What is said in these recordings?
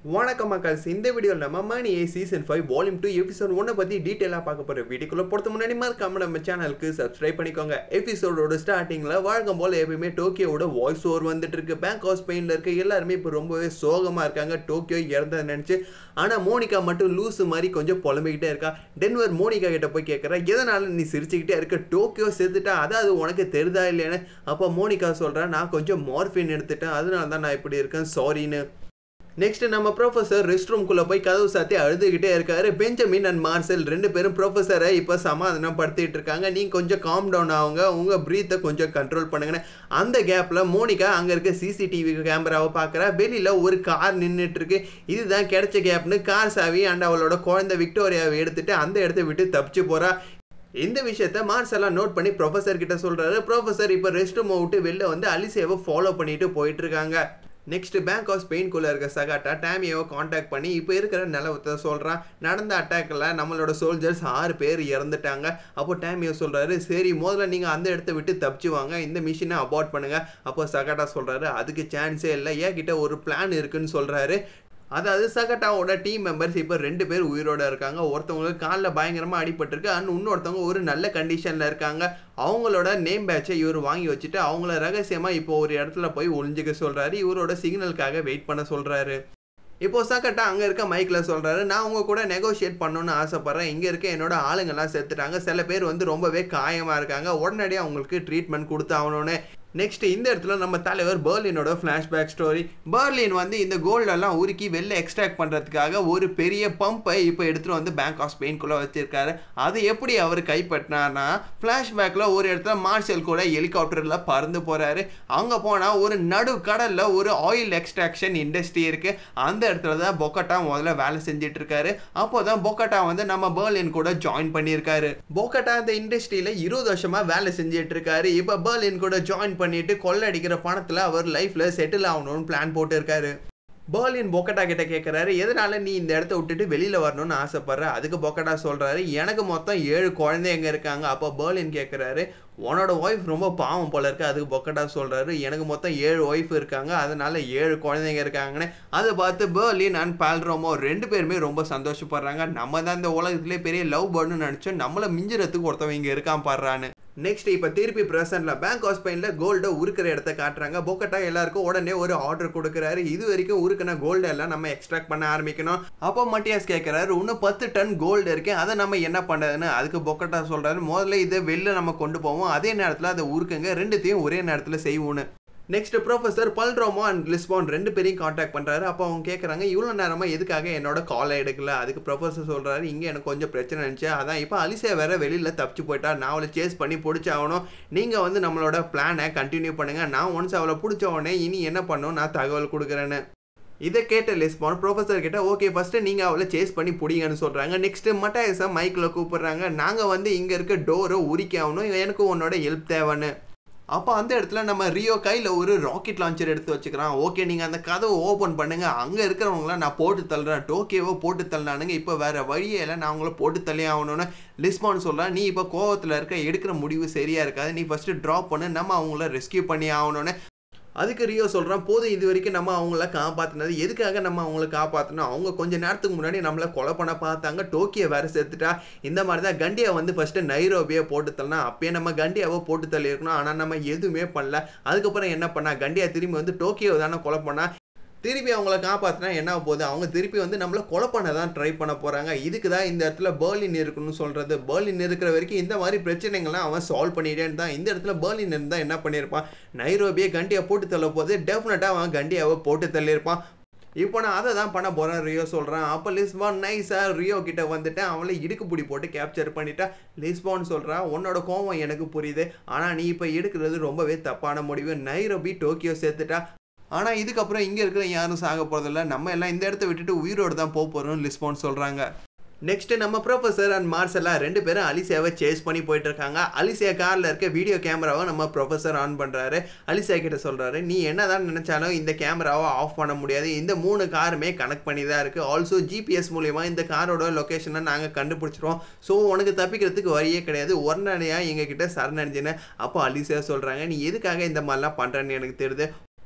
வணக்கம் மக்கள்ஸ் இந்த வீடியோவில் நம்ம மணி ஏ season five volume two episode ஒன்றை பற்றி டீட்டெயிலாக பார்க்க போகிற வீடியோக்குள்ளே பொறுத்த முன்னாடி மறக்காம நம்ம சேனலுக்கு சப்ஸ்கிரைப் பண்ணிக்கோங்க எபிசோடோட ஸ்டார்டிங்கில் வழக்கம் போல் எப்பயுமே டோக்கியோட வாய்ஸ் ஓவர் வந்துட்டு இருக்கு பேங்க் ஆஃப் ஸ்பெயினில் இருக்க எல்லாருமே இப்போ ரொம்பவே சோகமாக இருக்காங்க டோக்கியோ இறந்ததை நினச்சி ஆனால் மோனிகா மட்டும் லூசு மாதிரி கொஞ்சம் புலம்பிக்கிட்டே இருக்கா டென்வர் மோனிகா கிட்ட போய் கேட்குறா எதனால நீ சிரிச்சுக்கிட்டே இருக்க டோக்கியோ செத்துட்டா அதாவது உனக்கு தெரிதா இல்லையான்னு அப்போ மோனிகா சொல்கிறா நான் கொஞ்சம் மார்ஃபின் எடுத்துட்டேன் அதனால தான் நான் இப்படி இருக்கேன் சாரின்னு நெக்ஸ்ட் நம்ம ப்ரொஃபஸர் ரெஸ்ட் ரூம்குள்ளே போய் கதவு சாத்தி அழுதுகிட்டே இருக்காரு பெஞ்சமின் அண்ட் மார்சல் ரெண்டு பேரும் ப்ரொஃபஸரை இப்போ சமாதானப்படுத்திட்டு இருக்காங்க நீங்க கொஞ்சம் காம் டவுன் ஆகுங்க உங்க ப்ரீத்தை கொஞ்சம் கண்ட்ரோல் பண்ணுங்கன்னு அந்த கேப்ல மோனிகா அங்க இருக்க சிசிடிவி கேமராவை பார்க்குறா வெளியில ஒரு கார் நின்றுட்டு இருக்கு இதுதான் கிடைச்ச கேப்னு கார் சாவி அண்ட் அவளோட குழந்தை விக்டோரியாவை எடுத்துட்டு அந்த இடத்த விட்டு தப்பிச்சு போறா இந்த விஷயத்த மார்செல்லாம் நோட் பண்ணி ப்ரொஃபஸர் கிட்ட சொல்றாரு ப்ரொஃபஸர் இப்போ ரெஸ்ட் ரூம் விட்டு வெளில வந்து அலிசேவை ஃபாலோ பண்ணிட்டு போயிட்டு இருக்காங்க நெக்ஸ்ட் பேங்க் ஆஃப் ஸ்பெயின்குள்ளே இருக்க சகாட்டா டேமியோவை காண்டாக்ட் பண்ணி இப்போ இருக்கிற நிலவரத்தை சொல்கிறான் நடந்த அட்டாக்கில் நம்மளோட சோல்ஜர்ஸ் ஆறு பேர் இறந்துட்டாங்க அப்போ டேமியோ சொல்கிறாரு சரி முதல்ல நீங்கள் அந்த இடத்த விட்டு தப்பிச்சு வாங்க இந்த மிஷினை அபார்ட் பண்ணுங்கள் அப்போ சகாட்டா சொல்கிறாரு அதுக்கு சான்ஸே இல்லை ஏன் கிட்ட ஒரு பிளான் இருக்குன்னு சொல்கிறாரு அதாவது சகட்டாவோட டீம் மெம்பர்ஸ் இப்போ ரெண்டு பேர் உயிரோட இருக்காங்க ஒருத்தவங்களுக்கு காலில் பயங்கரமாக அடிபட்டிருக்கு அண்ட் இன்னொருத்தவங்க ஒரு நல்ல கண்டிஷனில் இருக்காங்க அவங்களோட நேம் பேட்சை இவர் வாங்கி வச்சுட்டு அவங்கள ரகசியமாக இப்போ ஒரு இடத்துல போய் ஒளிஞ்சிக்க சொல்கிறாரு இவரோட சிக்னலுக்காக வெயிட் பண்ண சொல்கிறாரு இப்போ சக்கட்டா அங்கே இருக்க மைக்கில் சொல்கிறாரு நான் உங்கள் கூட நெகோஷியேட் பண்ணணும்னு ஆசைப்பட்றேன் இங்கே இருக்க என்னோட ஆளுங்கெல்லாம் செத்துட்டாங்க சில பேர் வந்து ரொம்பவே காயமாக இருக்காங்க உடனடியாக அவங்களுக்கு ட்ரீட்மெண்ட் கொடுத்தாகணும்னு நெக்ஸ்ட் இந்த இடத்துல நம்ம தலைவர் பர்லினோட ஃப்ளாஷ்பேக் ஸ்டோரி பர்லின் வந்து இந்த கோல்டெல்லாம் உருக்கி வெளில எக்ஸ்ட்ராக்ட் பண்ணுறதுக்காக ஒரு பெரிய பம்பை இப்போ எடுத்துகிட்டு வந்து பேங்க் ஆஃப் ஸ்பெயின்குள்ளே வச்சிருக்காரு அதை எப்படி அவர் கைப்பற்றினார்னா ஃப்ளாஷ்பேக்கில் ஒரு இடத்துல மார்ஷல் கூட ஹெலிகாப்டரில் பறந்து போகிறாரு அங்கே போனால் ஒரு நடு கடலில் ஒரு ஆயில் எக்ஸ்ட்ராக்ஷன் இண்டஸ்ட்ரி இருக்குது அந்த இடத்துல தான் பொக்கட்டா முதல்ல வேலை செஞ்சுட்டு இருக்காரு அப்போ தான் பொக்கட்டா வந்து நம்ம பர்லின் கூட ஜாயின் பண்ணியிருக்காரு பொக்கட்டா அந்த இண்டஸ்ட்ரியில் இருபது வருஷமாக வேலை செஞ்சுட்டு இருக்காரு இப்போ பர்லின் கூட ஜாயின் பண்ணிட்டு கொள்ளடிக்கிற பணத்தில் அவர் லைஃப்பில் செட்டில் ஆகணும்னு பிளான் போட்டு இருக்காரு பர்லின் பொக்கட்டா கிட்ட கேட்குறாரு எதனால நீ இந்த இடத்த விட்டுட்டு வெளியில் வரணும்னு ஆசைப்படுற அதுக்கு பொக்கட்டா சொல்கிறாரு எனக்கு மொத்தம் ஏழு குழந்தைங்க இருக்காங்க அப்போ பர்லின் கேட்குறாரு உன்னோட ஒய்ஃப் ரொம்ப பாவம் போல இருக்கு அதுக்கு பொக்கட்டா சொல்கிறாரு எனக்கு மொத்தம் ஏழு ஒய்ஃப் இருக்காங்க அதனால ஏழு குழந்தைங்க இருக்காங்கன்னு அதை பார்த்து பர்லின் அண்ட் பால்ரோமோ ரெண்டு பேருமே ரொம்ப சந்தோஷப்படுறாங்க நம்ம தான் இந்த உலகத்திலே பெரிய லவ் பேர்டுன்னு நினச்சோம் நம்மளை மிஞ்சுறதுக்கு ஒருத்தவங்க இங்கே இருக்கான் பாடுறான்னு நெக்ஸ்ட் இப்போ திருப்பி ப்ரெசென்ட்ல பேங்க் ஆஃப் ஸ்பெயினில் கோல்டை உருக்கிற இடத்த காட்டுறாங்க பொக்கட்டா எல்லாருக்கும் உடனே ஒரு ஆர்டர் கொடுக்குறாரு இது வரைக்கும் உருக்கின கோல்டு எல்லாம் நம்ம எக்ஸ்ட்ராக்ட் பண்ண ஆரம்பிக்கணும் அப்போ மட்டியாஸ் கேட்குறாரு இன்னும் பத்து டன் கோல்டு இருக்கு அதை நம்ம என்ன பண்ணுறதுன்னு அதுக்கு பொக்கட்டா சொல்கிறாரு முதல்ல இதை வெளில நம்ம கொண்டு போவோம் அதே நேரத்தில் அதை உருக்குங்க ரெண்டுத்தையும் ஒரே நேரத்தில் செய்வோன்னு next professor Palermo and Lisbon ரெண்டு பேரையும் காண்டாக்ட் பண்ணுறாரு அப்போ அவங்க கேட்குறாங்க இவ்வளோ நேரமாக எதுக்காக என்னோட காலை எடுக்கல அதுக்கு ப்ரொஃபஸர் சொல்கிறாரு இங்கே எனக்கு கொஞ்சம் பிரச்சனை இருந்துச்சு அதான் இப்போ அலிசே வேற வெளியில் தப்பிச்சு போயிட்டா நான் அவளை சேஸ் பண்ணி பிடிச்சாகணும் நீங்கள் வந்து நம்மளோட பிளானை கண்டினியூ பண்ணுங்கள் நான் ஒன்ஸ் அவளை பிடிச்ச உடனே இனி என்ன பண்ணும் நான் தகவல் கொடுக்குறேன்னு இதை கேட்ட லிஸ்பான் ப்ரொஃபஸர் கிட்ட ஓகே ஃபஸ்ட்டு நீங்கள் அவளை சேஸ் பண்ணி பிடிங்கன்னு சொல்கிறாங்க நெக்ஸ்ட்டு மட்டாயசா மைக்கில் கூப்பிடுறாங்க நாங்கள் வந்து இங்கே இருக்க டோரை உரிக்க ஆகணும் எனக்கு உன்னோட ஹெல்ப் தேவைன்னு அப்போ அந்த இடத்துல நம்ம ரியோ கையில் ஒரு ராக்கெட் லான்ச்சர் எடுத்து வச்சுக்கிறான் ஓகே நீங்கள் அந்த கதவை ஓப்பன் பண்ணுங்கள் அங்கே இருக்கிறவங்களாம் நான் போட்டு தள்ளுறேன் டோக்கியோவோ போட்டு தள்ளினானுங்க இப்போ வேறு வழியே இல்லை நான் அவங்கள போட்டு தள்ளி ஆகணும்னு லிஸ்பான் சொல்கிறேன் நீ இப்போ கோவத்தில் இருக்க எடுக்கிற முடிவு சரியாக இருக்காது நீ ஃபஸ்ட்டு ட்ராப் பண்ணு நம்ம அவங்கள ரெஸ்கியூ பண்ணி ஆகணும்னு அதுக்கு ரியோ சொல்கிறான் போதும் இது வரைக்கும் நம்ம அவங்கள காப்பாற்றினது எதுக்காக நம்ம அவங்கள காப்பாற்றணும் அவங்க கொஞ்ச நேரத்துக்கு முன்னாடி நம்மளை கொலை பண்ண பார்த்தாங்க டோக்கியோ வேறு சேர்த்துட்டா இந்த மாதிரி தான் கண்டியா வந்து ஃபஸ்ட்டு நைரோபியை போட்டு தள்ளனா அப்பயே நம்ம கண்டியாவை போட்டு தள்ளியிருக்கணும் ஆனால் நம்ம எதுவுமே பண்ணல அதுக்கப்புறம் என்ன பண்ணா கண்டியா திரும்பி வந்து டோக்கியோ தானே கொலை பண்ணா திருப்பி அவங்கள காப்பாற்றினா என்ன போகுது அவங்க திருப்பி வந்து நம்மளை கொலை பண்ண தான் ட்ரை பண்ண போகிறாங்க இதுக்கு தான் இந்த இடத்துல பேர்லின் இருக்கணும்னு சொல்கிறது பேர்லின் இருக்கிற வரைக்கும் இந்த மாதிரி பிரச்சனைகள்லாம் அவன் சால்வ் பண்ணிட்டேன்னு தான் இந்த இடத்துல பேர்லின் இருந்தால் என்ன பண்ணியிருப்பான் நைரோபியை கண்டியை போட்டு தள்ள போது டெஃபினட்டாக அவன் கண்டியாவை போட்டு தள்ளியிருப்பான் இப்போ நான் அதை தான் பண்ண போகிறேன் ரியோ சொல்கிறான் அப்போ லிஸ்பான் நைஸாக ரியோ கிட்ட வந்துட்டு அவளை இடுக்கு பிடி போட்டு கேப்சர் பண்ணிட்டா லிஸ்பான் சொல்கிறான் உன்னோட கோவம் எனக்கு புரியுது ஆனால் நீ இப்போ எடுக்கிறது ரொம்பவே தப்பான முடிவு நைரோபி டோக்கியோ சேர்த்துட்டா ஆனால் இதுக்கப்புறம் இங்கே இருக்கிற யாரும் சாக போகிறதில்ல நம்ம எல்லாம் இந்த இடத்த விட்டுட்டு உயிரோடு தான் போக போகிறோம்னு லிஸ்பான் சொல்கிறாங்க நெக்ஸ்ட் நம்ம ப்ரொஃபஸர் அண்ட் மார்செல்லாம் ரெண்டு பேரும் அலிசியாவை சேஸ் பண்ணி போயிட்டு இருக்காங்க அலிசியா காரில் இருக்க வீடியோ கேமராவை நம்ம ப்ரொஃபஸர் ஆன் பண்ணுறாரு அலிசியா கிட்ட சொல்கிறாரு நீ என்னதான் நினச்சாலும் இந்த கேமராவை ஆஃப் பண்ண முடியாது இந்த மூணு காருமே கனெக்ட் பண்ணி தான் இருக்குது ஆல்சோ ஜிபிஎஸ் மூலியமா இந்த காரோட லொக்கேஷனை நாங்கள் கண்டுபிடிச்சிருவோம் ஸோ உனக்கு தப்பிக்கிறதுக்கு வழியே கிடையாது உடனடியாக எங்ககிட்ட சரணடைஞ்சுன்னு அப்போ அலிசியா சொல்கிறாங்க நீ எதுக்காக இந்த மாதிரிலாம் பண்ணுறேன்னு எனக்கு தெரியுது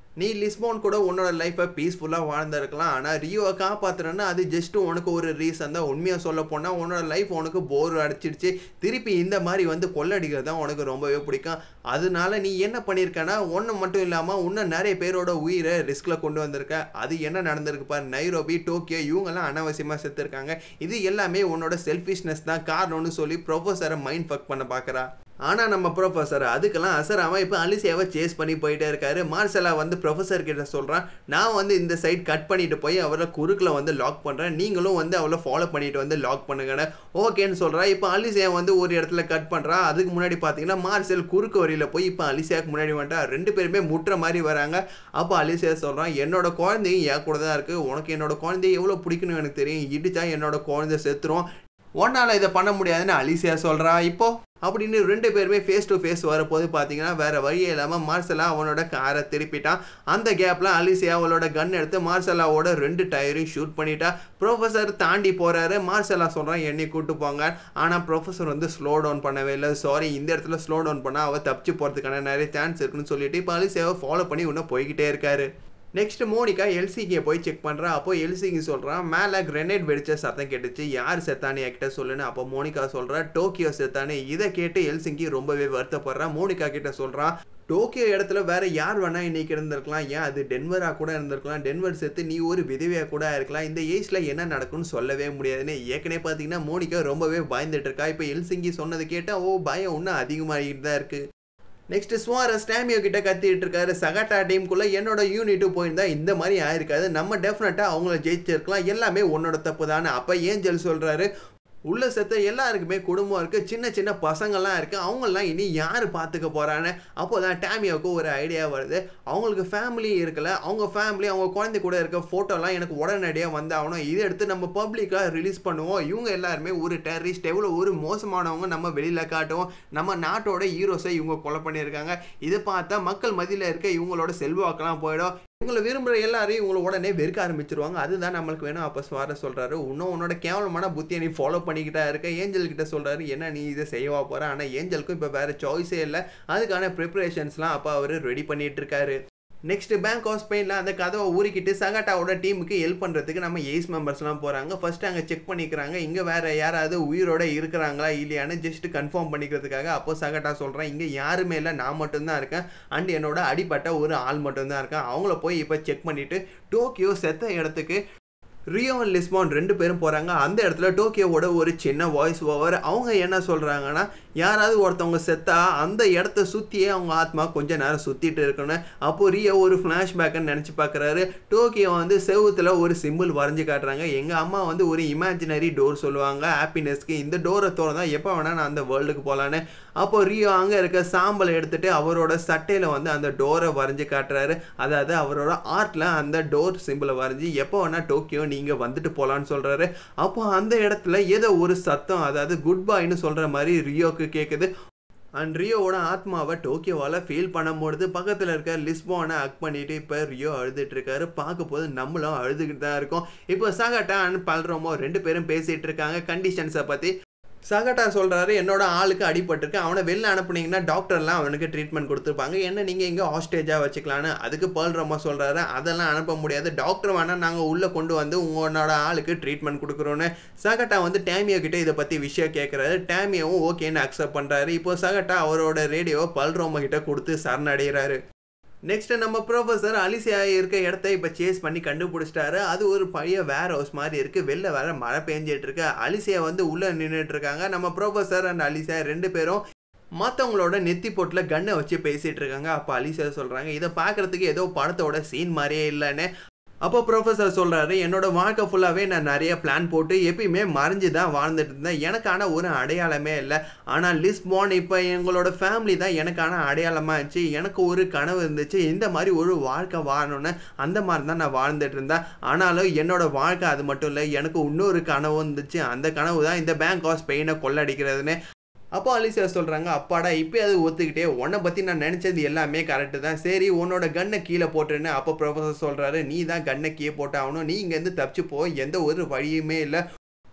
நீ லிஸ்போன் கூட உன்னோட லைஃப்பை பீஸ்ஃபுல்லாக வாழ்ந்திருக்கலாம் ஆனால் ரியோவை காப்பாற்றுறேன்னா அது ஜஸ்ட் உனக்கு ஒரு ரீசன் தான் உண்மையாக சொல்ல போனால் உன்னோட லைஃப் உனக்கு போர் அடிச்சிடுச்சு திருப்பி இந்த மாதிரி வந்து கொள்ளடிக்கிறது தான் உனக்கு ரொம்பவே பிடிக்கும் அதனால நீ என்ன பண்ணியிருக்கனா ஒன்று மட்டும் இல்லாமல் இன்னும் நிறைய பேரோட உயிரை ரிஸ்கில் கொண்டு வந்திருக்க அது என்ன நடந்திருக்கு பாரு நைரோபி டோக்கியோ இவங்கெல்லாம் அனாவசியமாக செத்துருக்காங்க இது எல்லாமே உன்னோட செல்ஃபிஷ்னஸ் தான் காரணம்னு சொல்லி ப்ரொஃபஸரை மைண்ட் ஃபக் பண்ண பார்க்குறா ஆனால் நம்ம ப்ரொஃபஸர் அதுக்கெல்லாம் அசராமல் இப்போ அலிசியாவை சேஸ் பண்ணி போயிட்டே இருக்காரு மார்சலா வந்து ப்ரொஃபஸர் கிட்ட சொல்கிறான் நான் வந்து இந்த சைட் கட் பண்ணிட்டு போய் அவரை குறுக்கில் வந்து லாக் பண்ணுறேன் நீங்களும் வந்து அவளை ஃபாலோ பண்ணிட்டு வந்து லாக் பண்ணுங்கன்னு ஓகேன்னு சொல்கிறா இப்போ அலிசியா வந்து ஒரு இடத்துல கட் பண்ணுறா அதுக்கு முன்னாடி பார்த்தீங்கன்னா மார்சல் குறுக்கு வரியில் போய் இப்போ அலிசியாவுக்கு முன்னாடி வந்துட்டா ரெண்டு பேருமே முட்டுற மாதிரி வராங்க அப்போ அலிசியா சொல்கிறான் என்னோட குழந்தையும் என் கூட தான் இருக்குது உனக்கு என்னோட குழந்தைய எவ்வளோ பிடிக்கணும் எனக்கு தெரியும் இடிச்சா என்னோட குழந்தை செத்துரும் ஒன்னால் இதை பண்ண முடியாதுன்னு அலிசியா சொல்கிறா இப்போ அப்படின்னு ரெண்டு பேருமே ஃபேஸ் டு ஃபேஸ் வரப்போது பார்த்தீங்கன்னா வேற வழியே இல்லாமல் மார்சலா அவனோட காரை திருப்பிட்டான் அந்த கேப்பில் அலிசியா அவளோட கன் எடுத்து மார்சலாவோட ரெண்டு டயரையும் ஷூட் பண்ணிட்டா ப்ரொஃபஸர் தாண்டி போகிறாரு மார்சலா சொல்கிறான் என்னை கூட்டு போங்க ஆனால் ப்ரொஃபஸர் வந்து ஸ்லோ டவுன் பண்ணவே இல்லை சாரி இந்த இடத்துல ஸ்லோ டவுன் பண்ணால் அவள் தப்பிச்சு போகிறதுக்கான நிறைய சான்ஸ் இருக்குன்னு சொல்லிட்டு இப்போ அலிசியாவை ஃபாலோ பண்ணி இன்னும் போய்கிட்டே இருக்காரு நெக்ஸ்ட் மோனிகா எல்சிகியை போய் செக் பண்ணுறா அப்போ எல்சிகி சொல்கிறான் மேலே கிரெனேட் வெடிச்ச சத்தம் கேட்டுச்சு யார் செத்தானு என்கிட்ட சொல்லுன்னு அப்போ மோனிகா சொல்கிறா டோக்கியோ செத்தானு இதை கேட்டு எல்சிங்கி ரொம்பவே வருத்தப்படுறான் மோனிகா கிட்ட சொல்கிறான் டோக்கியோ இடத்துல வேற யார் வேணா இன்னைக்கு இருந்திருக்கலாம் ஏன் அது டென்வராக கூட இருந்திருக்கலாம் டென்வர் சேர்த்து நீ ஒரு விதவையாக கூட இருக்கலாம் இந்த ஏஜ்ல என்ன நடக்கும்னு சொல்லவே முடியாதுன்னு ஏற்கனவே பார்த்தீங்கன்னா மோனிகா ரொம்பவே பயந்துட்டு இருக்கா இப்போ எல்சிங்கி சொன்னது கேட்டால் ஓ பயம் இன்னும் அதிகமாகிட்டு தான் இருக்கு நெக்ஸ்ட் ஸ்வார ஸ்டாமியோ கிட்ட கத்திட்டு இருக்காரு சகாட்டா டீமுக்குள்ள என்னோட யூனிட்டு போயிருந்தா இந்த மாதிரி ஆயிருக்காது நம்ம டெஃபினட்டா அவங்கள ஜெயிச்சிருக்கலாம் எல்லாமே உன்னோட தப்பு தானே அப்ப ஏஞ்சல் சொல்றாரு உள்ள செத்த எல்லாருக்குமே குடும்பம் இருக்குது சின்ன சின்ன பசங்கள்லாம் இருக்குது அவங்கெல்லாம் இனி யார் பார்த்துக்க போகிறான்னு அப்போ தான் டேமியாவுக்கு ஒரு ஐடியா வருது அவங்களுக்கு ஃபேமிலி இருக்கல அவங்க ஃபேமிலி அவங்க குழந்தை கூட இருக்க ஃபோட்டோலாம் எனக்கு உடனடியாக வந்தாகணும் இதை எடுத்து நம்ம பப்ளிக்காக ரிலீஸ் பண்ணுவோம் இவங்க எல்லாருமே ஒரு டெரரிஸ்ட் எவ்வளோ ஒரு மோசமானவங்க நம்ம வெளியில் காட்டுவோம் நம்ம நாட்டோட ஹீரோஸை இவங்க கொலை பண்ணியிருக்காங்க இதை பார்த்தா மக்கள் மதியில் இருக்க இவங்களோட செல்வாக்கெல்லாம் போயிடும் இவங்களை விரும்புகிற எல்லாரையும் இவங்களை உடனே வெறுக்க ஆரம்பிச்சிருவாங்க அதுதான் நம்மளுக்கு வேணும் அப்போ சுவார சொல்கிறாரு இன்னும் உன்னோட கேவலமான புத்தியை நீ ஃபாலோ பண்ணிக்கிட்டா இருக்க ஏஞ்சல் கிட்ட சொல்கிறாரு என்ன நீ இதை செய்யவா போகிற ஆனால் ஏஞ்சலுக்கும் இப்போ வேறு சாய்ஸே இல்லை அதுக்கான ப்ரிப்பரேஷன்ஸ்லாம் அப்போ அவர் ரெடி பண்ணிட்டு இருக்காரு நெக்ஸ்ட் பேங்க் ஆஃப் ஸ்பெயினில் அந்த கதவை ஊறிக்கிட்டு சகாட்டாவோட டீமுக்கு ஹெல்ப் பண்ணுறதுக்கு நம்ம எய்ஸ் மெம்பர்ஸ்லாம் போகிறாங்க ஃபர்ஸ்ட் அங்கே செக் பண்ணிக்கிறாங்க இங்கே வேறு யாராவது உயிரோட இருக்கிறாங்களா இல்லையான்னு ஜஸ்ட் கன்ஃபார்ம் பண்ணிக்கிறதுக்காக அப்போ சகாட்டா சொல்கிறேன் இங்கே யாருமே இல்லை நான் மட்டும்தான் இருக்கேன் அண்ட் என்னோட அடிப்பட்ட ஒரு ஆள் மட்டும்தான் இருக்கேன் அவங்கள போய் இப்போ செக் பண்ணிவிட்டு டோக்கியோ செத்த இடத்துக்கு ரியோ அண்ட் லிஸ்பான் ரெண்டு பேரும் போகிறாங்க அந்த இடத்துல டோக்கியோவோட ஒரு சின்ன வாய்ஸ் ஓவர் அவங்க என்ன சொல்கிறாங்கன்னா யாராவது ஒருத்தவங்க செத்தா அந்த இடத்த சுற்றியே அவங்க ஆத்மா கொஞ்ச நேரம் சுற்றிட்டு இருக்கணும் அப்போ ரியோ ஒரு ஃப்ளாஷ்பேக்குன்னு நினச்சி பார்க்குறாரு டோக்கியோ வந்து செவுத்தில் ஒரு சிம்பிள் வரைஞ்சி காட்டுறாங்க எங்கள் அம்மா வந்து ஒரு இமேஜினரி டோர் சொல்லுவாங்க ஹாப்பினஸ்க்கு இந்த டோரை திறந்தா எப்போ வேணால் நான் அந்த வேர்ல்டுக்கு போகலான்னு அப்போ ரியோ அங்கே இருக்க சாம்பலை எடுத்துட்டு அவரோட சட்டையில் வந்து அந்த டோரை வரைஞ்சி காட்டுறாரு அதாவது அவரோட ஆர்ட்டில் அந்த டோர் சிம்பிளை வரைஞ்சி எப்போ வேணால் டோக்கியோ நீங்கள் வந்துட்டு போகலான்னு சொல்கிறாரு அப்போ அந்த இடத்துல ஏதோ ஒரு சத்தம் அதாவது குட் பாய்னு சொல்கிற மாதிரி ரியோக்கு கேட்குது அண்ட் ரியோவோட ஆத்மாவை டோக்கியோவால் ஃபீல் பண்ணும்பொழுது பக்கத்தில் இருக்க லிஸ்போனை அக் பண்ணிட்டு இப்போ ரியோ அழுதுட்டு இருக்காரு பார்க்க போது நம்மளும் அழுதுகிட்டு தான் இருக்கோம் இப்போ சகட்டா அண்ட் பல்ரோமோ ரெண்டு பேரும் பேசிகிட்டு இருக்காங்க கண்டிஷன்ஸை பற்றி சகட்டா சொல்கிறாரு என்னோட ஆளுக்கு அடிபட்டிருக்கு அவனை வெளில அனுப்புனீங்கன்னா டாக்டர்லாம் அவனுக்கு ட்ரீட்மெண்ட் கொடுத்துருப்பாங்க என்ன நீங்கள் இங்கே ஹாஸ்டேஜாக வச்சுக்கலான்னு அதுக்கு பேர்ல் ரொம்ப சொல்கிறாரு அதெல்லாம் அனுப்ப முடியாது டாக்டர் வேணால் நாங்கள் உள்ளே கொண்டு வந்து உங்களோட ஆளுக்கு ட்ரீட்மெண்ட் கொடுக்குறோன்னு சகட்டா வந்து டேமியோ கிட்ட இதை பற்றி விஷயம் கேட்குறாரு டேமியோவும் ஓகேன்னு அக்செப்ட் பண்ணுறாரு இப்போ சகட்டா அவரோட ரேடியோவை பல்ரோம கிட்ட கொடுத்து சரணடைகிறாரு நெக்ஸ்ட் நம்ம ப்ரொஃபஸர் அலிசியா இருக்க இடத்த இப்போ சேஸ் பண்ணி கண்டுபிடிச்சிட்டாரு அது ஒரு பழைய வேர் ஹவுஸ் மாதிரி இருக்கு வெளில வேற மழை பெஞ்சிட்டு இருக்கு அலிசியா வந்து உள்ள நின்றுட்டு இருக்காங்க நம்ம ப்ரொஃபஸர் அண்ட் அலிசியா ரெண்டு பேரும் மற்றவங்களோட நெத்தி போட்டில் கண்ணை வச்சு பேசிட்டு இருக்காங்க அப்போ அலிசியா சொல்கிறாங்க இதை பார்க்கறதுக்கு ஏதோ படத்தோட சீன் மாதிரியே இல்லைன்னு அப்போ ப்ரொஃபஸர் சொல்கிறாரு என்னோட வாழ்க்கை ஃபுல்லாகவே நான் நிறைய பிளான் போட்டு எப்பயுமே மறைஞ்சு தான் வாழ்ந்துட்டு இருந்தேன் எனக்கான ஒரு அடையாளமே இல்லை ஆனால் லிஸ்பான் இப்போ எங்களோட ஃபேமிலி தான் எனக்கான அடையாளமாக இருந்துச்சு எனக்கு ஒரு கனவு இருந்துச்சு இந்த மாதிரி ஒரு வாழ்க்கை வாழணும்னு அந்த மாதிரி தான் நான் வாழ்ந்துட்டு இருந்தேன் ஆனாலும் என்னோட வாழ்க்கை அது மட்டும் இல்லை எனக்கு இன்னொரு கனவு இருந்துச்சு அந்த கனவு தான் இந்த பேங்க் ஆஃப் ஸ்பெயினை கொள்ளடிக்கிறதுன்னு அப்போ அலிசியா சொல்கிறாங்க அப்பாடா இப்போ அது ஒத்துக்கிட்டே உன்னை பற்றி நான் நினச்சது எல்லாமே கரெக்டு தான் சரி உன்னோட கண்ணை கீழே போட்டுருன்னு அப்போ ப்ரொஃபஸர் சொல்கிறாரு நீ தான் கண்ணை கீழே போட்டாகணும் நீ இங்கேருந்து தப்பிச்சு போ எந்த ஒரு வழியுமே இல்லை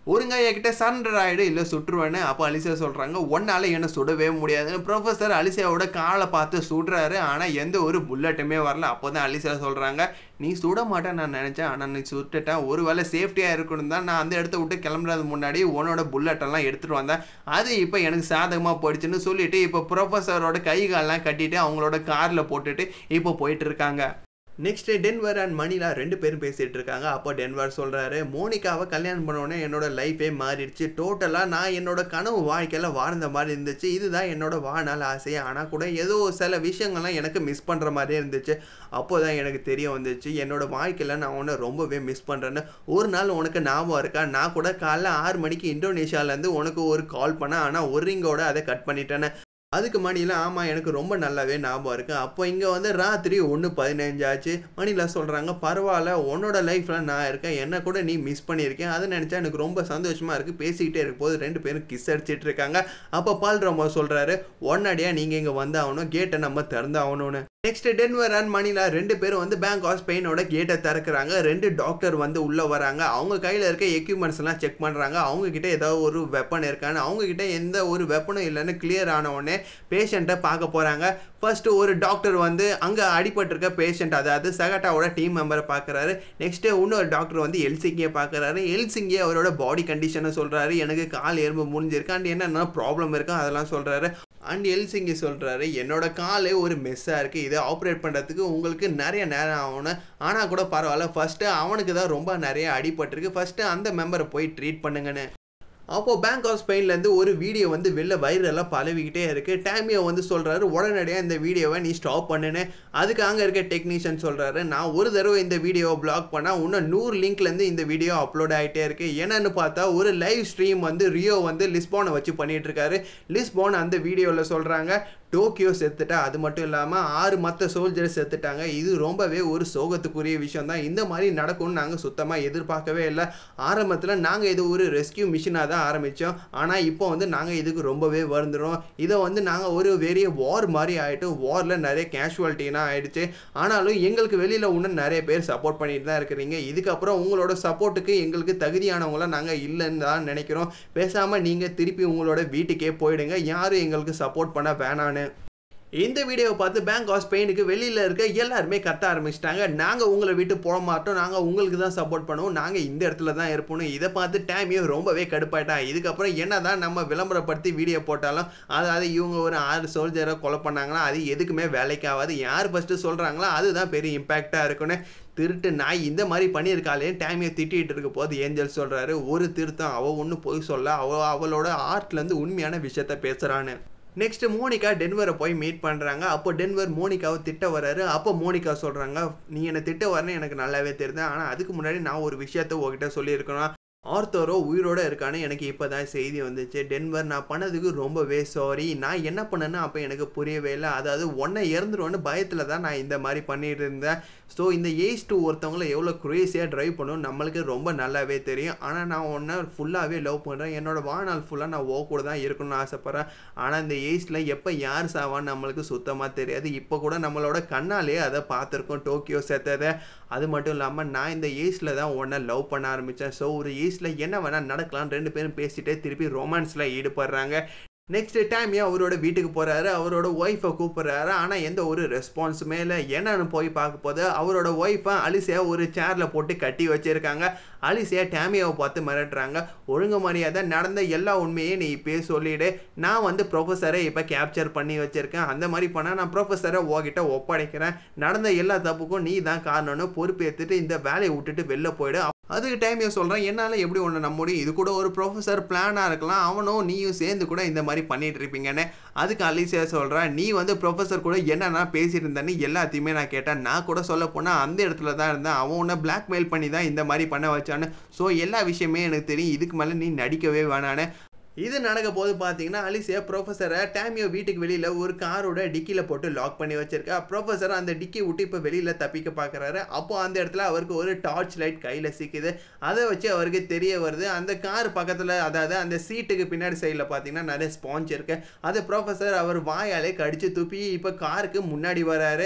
ஒருங்க என்கிட்ட சரண்டர் ஆகிடு இல்லை சுட்டுருவேன்னு அப்போ அலிசியா சொல்கிறாங்க ஒன்றால் என்னை சுடவே முடியாதுன்னு ப்ரொஃபஸர் அலிசியாவோட காலை பார்த்து சுடுறாரு ஆனால் எந்த ஒரு புல்லட்டுமே வரல அப்போ தான் அலிசியா சொல்கிறாங்க நீ சுட மாட்டேன் நான் நினச்சேன் ஆனால் நீ சுட்டுட்டேன் ஒரு வேளை சேஃப்டியாக இருக்கணும் தான் நான் அந்த இடத்த விட்டு கிளம்புறது முன்னாடி உன்னோட புல்லட்டெல்லாம் எடுத்துகிட்டு வந்தேன் அது இப்போ எனக்கு சாதகமாக போயிடுச்சுன்னு சொல்லிட்டு இப்போ ப்ரொஃபஸரோட கை காலெலாம் கட்டிட்டு அவங்களோட காரில் போட்டுட்டு இப்போ போயிட்டு இருக்காங்க நெக்ஸ்ட் டென்வர் அண்ட் மணிலா ரெண்டு பேரும் பேசிகிட்டு இருக்காங்க அப்போ டென்வர் சொல்கிறாரு மோனிகாவை கல்யாணம் பண்ணோடனே என்னோட லைஃபே மாறிடுச்சு டோட்டலாக நான் என்னோட கனவு வாழ்க்கையில் வாழ்ந்த மாதிரி இருந்துச்சு இதுதான் என்னோட வாழ்நாள் ஆசை ஆனால் கூட ஏதோ சில விஷயங்கள்லாம் எனக்கு மிஸ் பண்ணுற மாதிரியே இருந்துச்சு அப்போ தான் எனக்கு தெரிய வந்துச்சு என்னோட வாழ்க்கையில் நான் உன்னை ரொம்பவே மிஸ் பண்ணுறேன்னு ஒரு நாள் உனக்கு ஞாபகம் இருக்கா நான் கூட காலைல ஆறு மணிக்கு இந்தோனேஷியாவிலேருந்து உனக்கு ஒரு கால் பண்ணேன் ஆனால் ஒரு ரிங்கோட அதை கட் பண்ணிட்டேன்னு அதுக்கு மணியில் ஆமாம் எனக்கு ரொம்ப நல்லாவே ஞாபகம் இருக்குது அப்போ இங்கே வந்து ராத்திரி ஒன்று பதினஞ்சு ஆச்சு மணியில் சொல்கிறாங்க பரவாயில்ல உன்னோட லைஃப்பில் நான் இருக்கேன் என்ன கூட நீ மிஸ் பண்ணியிருக்கேன் அதை நினச்சா எனக்கு ரொம்ப சந்தோஷமாக இருக்குது பேசிக்கிட்டே இருக்கும் போது ரெண்டு பேரும் கிஸ் அடிச்சிட்டு இருக்காங்க அப்போ பால் ராமா சொல்கிறாரு உடனடியாக நீங்கள் இங்கே வந்தாகணும் கேட்டை நம்ம திறந்தாகணும்னு நெக்ஸ்ட் டென்வர் அண்ட் மணிலா ரெண்டு பேரும் வந்து பேங்க் ஆஃப் ஸ்பெயினோட கேட்டை திறக்கிறாங்க ரெண்டு டாக்டர் வந்து உள்ளே வராங்க அவங்க கையில் இருக்க எக்யூப்மெண்ட்ஸ் எல்லாம் செக் பண்ணுறாங்க அவங்க கிட்ட ஏதாவது ஒரு வெப்பன் இருக்கான்னு அவங்க கிட்ட எந்த ஒரு வெப்பனும் இல்லைன்னு கிளியர் ஆன உடனே பேஷண்ட்டை பார்க்க போகிறாங்க ஃபர்ஸ்ட் ஒரு டாக்டர் வந்து அங்கே அடிபட்டிருக்க பேஷண்ட் அதாவது சகட்டாவோட டீம் மெம்பரை பார்க்குறாரு நெக்ஸ்ட்டு இன்னொரு டாக்டர் வந்து எல்சிங்கியை பார்க்குறாரு எல்சிங்கி அவரோட பாடி கண்டிஷனை சொல்கிறாரு எனக்கு கால் எறும்பு முடிஞ்சிருக்கு அண்ட் என்னென்ன ப்ராப்ளம் இருக்கோ அதெல்லாம் சொல்கிறாரு அண்ட் எல்சிங்கி சொல்கிறாரு என்னோட காலே ஒரு மெஸ்ஸாக இருக்குது இதை ஆப்ரேட் பண்ணுறதுக்கு உங்களுக்கு நிறைய நேரம் ஆகணும் ஆனால் கூட பரவாயில்ல ஃபஸ்ட்டு அவனுக்கு தான் ரொம்ப நிறைய அடிபட்டிருக்கு ஃபஸ்ட்டு அந்த மெம்பரை போய் ட்ரீட் பண்ணுங்கன்னு அப்போது பேங்க் ஆஃப் ஸ்பெயின்லேருந்து ஒரு வீடியோ வந்து வெளில வைரலாக பரவிக்கிட்டே இருக்குது டேமியோ வந்து சொல்கிறாரு உடனடியாக இந்த வீடியோவை நீ ஸ்டாப் பண்ணுன்னு அதுக்கு அங்கே இருக்க டெக்னீஷியன் சொல்கிறாரு நான் ஒரு தடவை இந்த வீடியோவை பிளாக் பண்ணால் இன்னும் நூறு லிங்க்லேருந்து இந்த வீடியோ அப்லோட் ஆகிட்டே இருக்குது என்னென்னு பார்த்தா ஒரு லைவ் ஸ்ட்ரீம் வந்து ரியோ வந்து லிஸ்போனை வச்சு பண்ணிகிட்டு இருக்காரு லிஸ்போன் அந்த வீடியோவில் சொல்கிறாங்க டோக்கியோ செத்துட்டா அது மட்டும் இல்லாமல் ஆறு மற்ற சோல்ஜர்ஸ் செத்துட்டாங்க இது ரொம்பவே ஒரு சோகத்துக்குரிய விஷயம் தான் இந்த மாதிரி நடக்கும்னு நாங்கள் சுத்தமாக எதிர்பார்க்கவே இல்லை ஆரம்பத்தில் நாங்கள் இது ஒரு ரெஸ்கியூ மிஷினாக தான் ஆரம்பித்தோம் ஆனால் இப்போ வந்து நாங்கள் இதுக்கு ரொம்பவே வருந்துடும் இதை வந்து நாங்கள் ஒரு பெரிய வார் மாதிரி ஆகிட்டு வாரில் நிறைய கேஷுவாலிட்டினா ஆயிடுச்சு ஆனாலும் எங்களுக்கு வெளியில் இன்னும் நிறைய பேர் சப்போர்ட் பண்ணிட்டு தான் இருக்கிறீங்க இதுக்கப்புறம் உங்களோட சப்போர்ட்டுக்கு எங்களுக்கு தகுதியானவங்களாம் நாங்கள் இல்லைன்னு தான் நினைக்கிறோம் பேசாமல் நீங்கள் திருப்பி உங்களோட வீட்டுக்கே போயிடுங்க யாரும் எங்களுக்கு சப்போர்ட் பண்ண வேணான்னு இந்த வீடியோவை பார்த்து பேங்க் ஆஃப் ஸ்பெயினுக்கு வெளியில் இருக்க எல்லாருமே கத்த ஆரம்பிச்சிட்டாங்க நாங்கள் உங்களை விட்டு போக மாட்டோம் நாங்கள் உங்களுக்கு தான் சப்போர்ட் பண்ணுவோம் நாங்கள் இந்த இடத்துல தான் இருப்போம் இதை பார்த்து டேமியோ ரொம்பவே கடுப்பாயிட்டான் இதுக்கப்புறம் என்ன தான் நம்ம விளம்பரப்படுத்தி வீடியோ போட்டாலும் அதாவது இவங்க ஒரு ஆறு சோல்ஜரை கொலை பண்ணாங்களா அது எதுக்குமே வேலைக்கு ஆகாது யார் ஃபஸ்ட்டு சொல்கிறாங்களோ அதுதான் பெரிய இம்பேக்டாக இருக்குன்னு திருட்டு நாய் இந்த மாதிரி பண்ணியிருக்காளே டைமையை திட்டிகிட்டு இருக்க போது ஏஞ்சல் சொல்கிறாரு ஒரு திருத்தம் அவள் ஒன்றும் போய் சொல்ல அவள் அவளோட ஆர்ட்லேருந்து உண்மையான விஷயத்த பேசுகிறான்னு நெக்ஸ்ட் மோனிகா டென்வரை போய் மீட் பண்ணுறாங்க அப்போ டென்வர் மோனிகாவை திட்ட வராரு அப்போ மோனிகா சொல்கிறாங்க நீ என்னை திட்ட வரணும் எனக்கு நல்லாவே தெரியுது ஆனால் அதுக்கு முன்னாடி நான் ஒரு விஷயத்த உங்ககிட்ட சொல்லியிருக்கணும் ஆர்த்தரோ உயிரோட இருக்கான்னு எனக்கு இப்போ தான் செய்தி வந்துச்சு டென்வர் நான் பண்ணதுக்கு ரொம்பவே சாரி நான் என்ன பண்ணேன்னு அப்போ எனக்கு புரியவே இல்லை அதாவது ஒன்றை இறந்துருவோன்னு பயத்தில் தான் நான் இந்த மாதிரி பண்ணிட்டு இருந்தேன் ஸோ இந்த ஏஜ் டூ ஒருத்தவங்கள எவ்வளோ குரேசியாக ட்ரைவ் பண்ணும் நம்மளுக்கு ரொம்ப நல்லாவே தெரியும் ஆனால் நான் ஒன்றை ஃபுல்லாகவே லவ் பண்ணுறேன் என்னோட வாழ்நாள் ஃபுல்லாக நான் ஓ கூட தான் இருக்கணும்னு ஆசைப்பட்றேன் ஆனால் இந்த ஏஜில் எப்போ யார் சாவான்னு நம்மளுக்கு சுத்தமாக தெரியாது இப்போ கூட நம்மளோட கண்ணாலே அதை பார்த்துருக்கோம் டோக்கியோ சேர்த்ததை அது மட்டும் இல்லாமல் நான் இந்த ஏஜில் தான் ஒன்றை லவ் பண்ண ஆரம்பித்தேன் ஸோ ஒரு ஏஜில் என்ன வேணால் நடக்கலாம் ரெண்டு பேரும் பேசிட்டே திருப்பி ரொமான்ஸில் ஈடுபடுறாங்க நெக்ஸ்ட் டைம் அவரோட வீட்டுக்கு போகிறாரு அவரோட ஒய்ஃபை கூப்பிட்றாரு ஆனால் எந்த ஒரு ரெஸ்பான்ஸுமே இல்லை என்னன்னு போய் பார்க்க போது அவரோட ஒய்ஃபை அலிசியா ஒரு சேரில் போட்டு கட்டி வச்சுருக்காங்க அலிசியா டேமியாவை பார்த்து மிரட்டுறாங்க ஒழுங்கு மரியாதை நடந்த எல்லா உண்மையும் நீ இப்பயே சொல்லிவிடு நான் வந்து ப்ரொஃபஸரை இப்போ கேப்சர் பண்ணி வச்சுருக்கேன் அந்த மாதிரி பண்ணால் நான் ப்ரொஃபஸரை உங்ககிட்ட ஒப்படைக்கிறேன் நடந்த எல்லா தப்புக்கும் நீ தான் காரணம்னு பொறுப்பேற்றுட்டு இந்த வேலையை விட்டுட்டு வெளில போயிடு அதுக்கு டைம் சொல்கிறேன் என்னால் எப்படி ஒன்று நம்ப முடியும் இது கூட ஒரு ப்ரொஃபஸர் பிளானாக இருக்கலாம் அவனும் நீயும் சேர்ந்து கூட இந்த மாதிரி பண்ணிட்டு இருப்பீங்கன்னு அதுக்கு அலிசியா சொல்கிறேன் நீ வந்து ப்ரொஃபஸர் கூட என்னென்ன பேசிட்டு இருந்தேன்னு எல்லாத்தையுமே நான் கேட்டேன் நான் கூட சொல்ல போனால் அந்த இடத்துல தான் இருந்தேன் அவன் உன்னை பிளாக்மெயில் பண்ணி தான் இந்த மாதிரி பண்ண வச்சான்னு ஸோ எல்லா விஷயமே எனக்கு தெரியும் இதுக்கு மேலே நீ நடிக்கவே வேணான்னு இது நடக்க போது பார்த்தீங்கன்னா அலிசியா ப்ரொஃபஸரை டேமியோ வீட்டுக்கு வெளியில் ஒரு காரோட டிக்கியில் போட்டு லாக் பண்ணி வச்சிருக்கா ப்ரொஃபஸர் அந்த டிக்கி விட்டு இப்போ வெளியில் தப்பிக்க பார்க்குறாரு அப்போ அந்த இடத்துல அவருக்கு ஒரு டார்ச் லைட் கையில் சிக்குது அதை வச்சு அவருக்கு தெரிய வருது அந்த கார் பக்கத்தில் அதாவது அந்த சீட்டுக்கு பின்னாடி சைடில் பார்த்தீங்கன்னா நிறைய ஸ்பாஞ்ச் இருக்கு அது ப்ரொஃபஸர் அவர் வாயாலே கடிச்சு துப்பி இப்போ காருக்கு முன்னாடி வராரு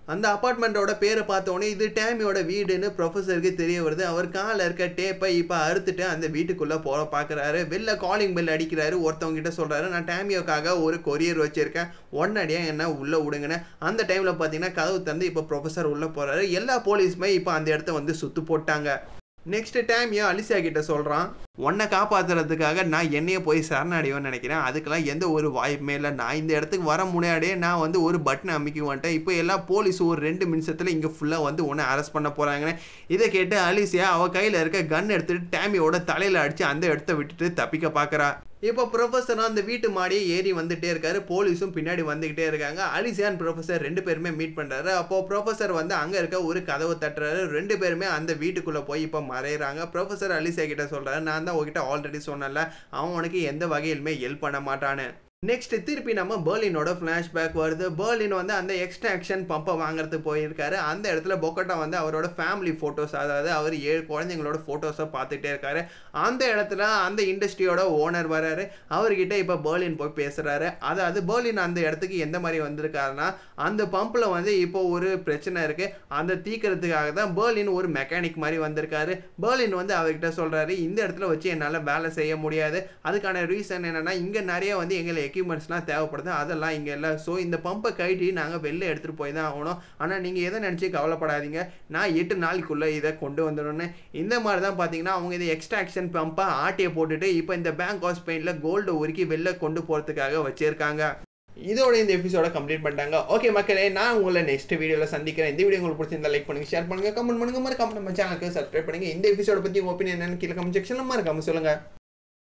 அந்த அப்பார்ட்மெண்ட்டோட பேரை பார்த்தோன்னே இது டேமியோட வீடுன்னு ப்ரொஃபஸருக்கு தெரிய வருது அவர் காலில் இருக்க டேப்பை இப்போ அறுத்துட்டு அந்த வீட்டுக்குள்ளே போக பார்க்குறாரு வெளில காலிங் பெல் அடிக்கிறாரு ஒருத்தவங்க கிட்ட சொல்கிறாரு நான் டேமியோக்காக ஒரு கொரியர் வச்சுருக்கேன் உடனடியாக என்ன உள்ளே விடுங்கன்னு அந்த டைமில் பார்த்தீங்கன்னா கதவு தந்து இப்போ ப்ரொஃபஸர் உள்ளே போகிறாரு எல்லா போலீஸுமே இப்போ அந்த இடத்த வந்து சுத்து போட்டாங்க நெக்ஸ்ட் டைம் ஏன் அலிசா கிட்ட சொல்கிறான் உன்னை காப்பாற்றுறதுக்காக நான் என்னையே போய் சரணடையோன்னு நினைக்கிறேன் அதுக்கெல்லாம் எந்த ஒரு வாய்ப்புமே இல்லை நான் இந்த இடத்துக்கு வர முன்னாடியே நான் வந்து ஒரு பட்டனை அமைக்க வந்துட்டேன் இப்போ எல்லா போலீஸ் ஒரு ரெண்டு நிமிஷத்தில் இங்கே ஃபுல்லாக வந்து உன்னை அரெஸ்ட் பண்ண போகிறாங்கன்னு இதை கேட்டு அலிசியா அவள் கையில் இருக்க கன் எடுத்துகிட்டு டேமியோட தலையில் அடித்து அந்த இடத்த விட்டுட்டு தப்பிக்க பார்க்குறா இப்போ ப்ரொஃபஸர் அந்த வீட்டு மாடியே ஏறி வந்துட்டே இருக்காரு போலீஸும் பின்னாடி வந்துகிட்டே இருக்காங்க அலிசியான் ப்ரொஃபஸர் ரெண்டு பேருமே மீட் பண்றாரு அப்போ ப்ரொஃபஸர் வந்து அங்க இருக்க ஒரு கதவை தட்டுறாரு ரெண்டு பேருமே அந்த வீட்டுக்குள்ள போய் இப்போ மறையிறாங்க ப்ரொஃபஸர் அலிசியா கிட்ட சொல்றாரு நான் தான் உங்ககிட்ட ஆல்ரெடி சொன்னல அவன் உனக்கு எந்த வகையிலுமே ஹெல்ப் பண்ண மாட்டான்னு நெக்ஸ்ட் திருப்பி நம்ம பேர்லினோட ஃப்ளாஷ்பேக் வருது பேர்லின் வந்து அந்த எக்ஸ்ட்ராக்ஷன் பம்பை வாங்குறதுக்கு போயிருக்காரு அந்த இடத்துல பொக்கட்டா வந்து அவரோட ஃபேமிலி ஃபோட்டோஸ் அதாவது அவர் ஏழு குழந்தைங்களோட ஃபோட்டோஸை பார்த்துட்டே இருக்காரு அந்த இடத்துல அந்த இண்டஸ்ட்ரியோட ஓனர் வராரு அவர்கிட்ட இப்போ பேர்லின் போய் பேசுகிறாரு அதாவது பேர்லின் அந்த இடத்துக்கு எந்த மாதிரி வந்திருக்காருன்னா அந்த பம்பில் வந்து இப்போ ஒரு பிரச்சனை இருக்குது அந்த தீக்கிறதுக்காக தான் பேர்லின் ஒரு மெக்கானிக் மாதிரி வந்திருக்காரு பேர்லின் வந்து அவர்கிட்ட சொல்கிறாரு இந்த இடத்துல வச்சு என்னால் வேலை செய்ய முடியாது அதுக்கான ரீசன் என்னென்னா இங்கே நிறைய வந்து எங்களை எக்யூப்மெண்ட்ஸ்லாம் தேவைப்படுது அதெல்லாம் இங்கே இல்லை ஸோ இந்த பம்பை கழட்டி நாங்கள் வெளில எடுத்துகிட்டு போய் தான் ஆகணும் ஆனால் நீங்கள் எதை நினச்சி கவலைப்படாதீங்க நான் எட்டு நாளுக்குள்ளே இதை கொண்டு வந்துடணும்னு இந்த மாதிரி தான் பார்த்தீங்கன்னா அவங்க இதை எக்ஸ்ட்ராக்ஷன் பம்பை ஆட்டியை போட்டுட்டு இப்போ இந்த பேங்க் ஆஃப் ஸ்பெயினில் கோல்டு உருக்கி வெளில கொண்டு போகிறதுக்காக வச்சுருக்காங்க இதோட இந்த எபிசோட கம்ப்ளீட் பண்ணிட்டாங்க ஓகே மக்களே நான் உங்களை நெக்ஸ்ட் வீடியோவில் சந்திக்கிறேன் இந்த வீடியோ உங்களுக்கு பிடிச்சிருந்தா லைக் பண்ணுங்க ஷேர் பண்ணுங்க கமெண்ட் பண்ணுங்க மறக்காம நம்ம சேனலுக்கு சப்ஸ்கிரைப் பண்ணுங்க இந்த எபிசோட பற்றி ஒப்பீனியன் என்னன்னு கீழே கமெண்ட் செக்ஷனில் மறக்காம சொல்லுங்க